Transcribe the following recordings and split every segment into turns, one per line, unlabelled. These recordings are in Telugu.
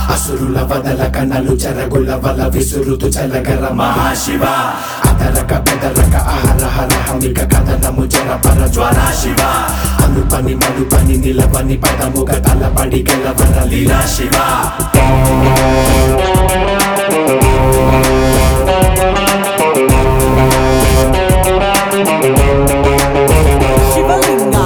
అసురుల వదల కణలు చెరగుల వల విసురుతు చలగర మహాశివ అదరక బెదరక అహరహర హమిక కథనము జరపర జ్వర శివ అనుపని మలుపని నిలవని పదముగ తలపడి గెలవర లీలా శివ
శివలింగ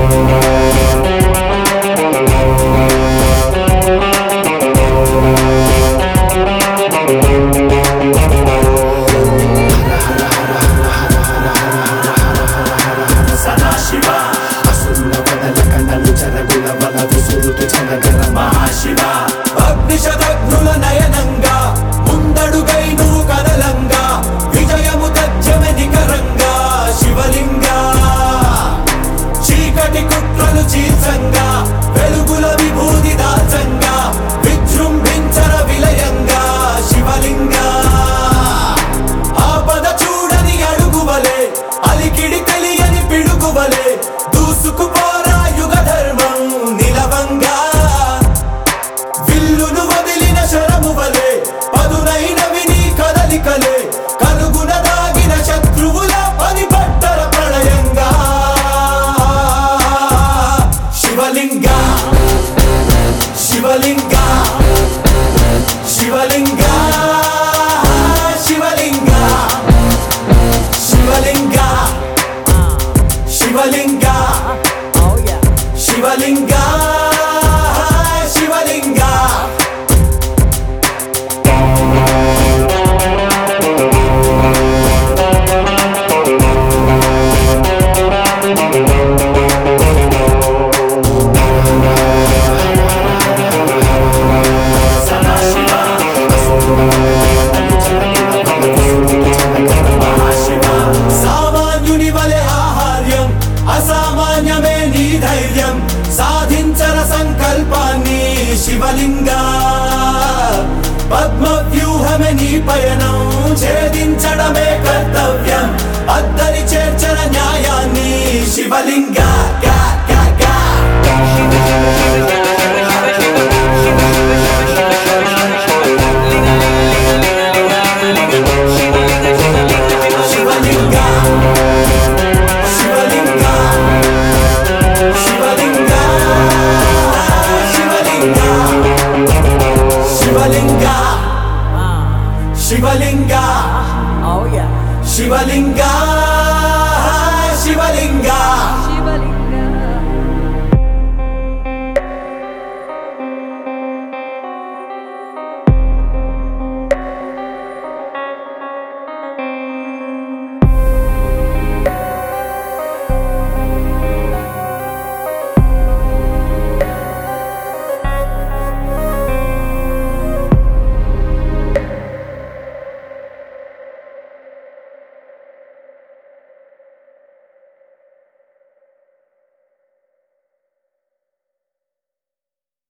సదాశివ అసురుల వదల కణలు చెరగుల వల విసురుతు చలగర మహాశివ
అగ్నిశతఘ్నుల నయనంగా ముందడుగై నువ్వు కదలంగా విజయము తథ్యమె నికరంగా శివలింగా చీకటి కుట్రలు చీల్చంగా వెలుగుల విభూతి దాచంగా విజృంభించర విలయంగా శివలింగా ఆపద చూడని అడుగువలే అలికిడి తెలియని పిడుగువలే దూసుకుపోరా యుగ ధర్మం నిలవంగా విల్లును వదిలిన శరము వలె పదునైనవి నీ కదలికలే కలుగున దాగిన శత్రువుల పని పట్టర ప్రళయంగా శివలింగ శివలింగ శివలింగ శివలింగ శివలింగ శివలింగ
Oh yeah.
శివలింగ శివలింగ
సదాశివ మహాశివ
సామాన్యుని వలె ఆహార్యం అసామాన్యమే నీ ధైర్యం సాధించర సంకల్పాన్ని శివలింగ పద్మ వ్యూహమే నీ పయనం ఛేదించడమే కర్తవ్యం అద్దరి చేర్చర న్యాయాన్ని శివలింగ గా, గా, గా. శివలింగ శివలింగ శివలింగ శివలింగ శివలింగ శివలింగ
Oh yeah.
శివలింగ శివలింగ